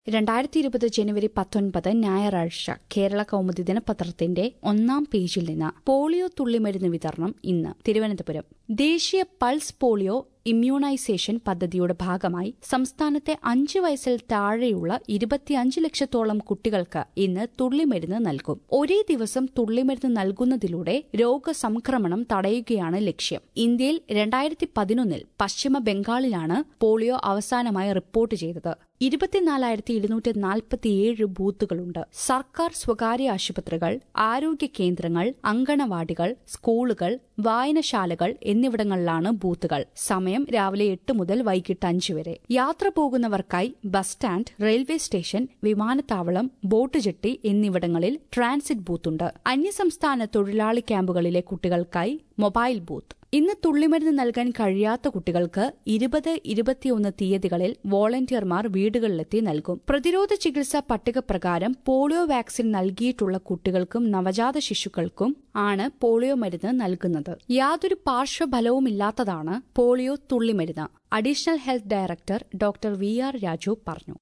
രണ്ടായിരത്തി ഇരുപത് ജനുവരി പത്തൊൻപത് ഞായറാഴ്ച കേരള കൗമുദി ദിനപത്രത്തിന്റെ ഒന്നാം പേജിൽ നിന്ന് പോളിയോ തുള്ളിമരുന്ന് വിതരണം ഇന്ന് തിരുവനന്തപുരം ദേശീയ പൾസ് പോളിയോ ഇമ്മ്യൂണൈസേഷൻ പദ്ധതിയുടെ ഭാഗമായി സംസ്ഥാനത്തെ അഞ്ച് വയസ്സിൽ താഴെയുള്ള ഇരുപത്തിയഞ്ച് ലക്ഷത്തോളം കുട്ടികൾക്ക് ഇന്ന് തുള്ളിമരുന്ന് നൽകും ഒരേ ദിവസം തുള്ളിമരുന്ന് നൽകുന്നതിലൂടെ രോഗസംക്രമണം തടയുകയാണ് ലക്ഷ്യം ഇന്ത്യയിൽ രണ്ടായിരത്തി പതിനൊന്നിൽ പശ്ചിമ ബംഗാളിലാണ് പോളിയോ അവസാനമായി റിപ്പോർട്ട് ചെയ്തത് ഇരുപത്തിനാലായിരത്തി ഇരുന്നൂറ്റി നാൽപ്പത്തിയേഴ് ബൂത്തുകളുണ്ട് സർക്കാർ സ്വകാര്യ ആശുപത്രികൾ ആരോഗ്യ കേന്ദ്രങ്ങൾ അങ്കണവാടികൾ സ്കൂളുകൾ വായനശാലകൾ എന്നിവിടങ്ങളിലാണ് ബൂത്തുകൾ സമയം രാവിലെ എട്ട് മുതൽ വൈകിട്ട് അഞ്ച് വരെ യാത്ര പോകുന്നവർക്കായി ബസ് സ്റ്റാൻഡ് റെയിൽവേ സ്റ്റേഷൻ വിമാനത്താവളം ബോട്ട് ജെട്ടി എന്നിവിടങ്ങളിൽ ട്രാൻസിറ്റ് ബൂത്തുണ്ട് അന്യസംസ്ഥാന തൊഴിലാളി ക്യാമ്പുകളിലെ കുട്ടികൾക്കായി മൊബൈൽ ബൂത്ത് ഇന്ന് തുള്ളിമരുന്ന് നൽകാൻ കഴിയാത്ത കുട്ടികൾക്ക് ഇരുപത് ഇരുപത്തിയൊന്ന് തീയതികളിൽ വോളണ്ടിയർമാർ വീടുകളിലെത്തി നൽകും പ്രതിരോധ ചികിത്സാ പട്ടിക പ്രകാരം പോളിയോ വാക്സിൻ നൽകിയിട്ടുള്ള കുട്ടികൾക്കും നവജാത ശിശുക്കൾക്കും ആണ് പോളിയോ മരുന്ന് നൽകുന്നത് യാതൊരു പാർശ്വഫലവുമില്ലാത്തതാണ് പോളിയോ തുള്ളിമരുന്ന് additional health director doctor V R Raju പറഞ്ഞു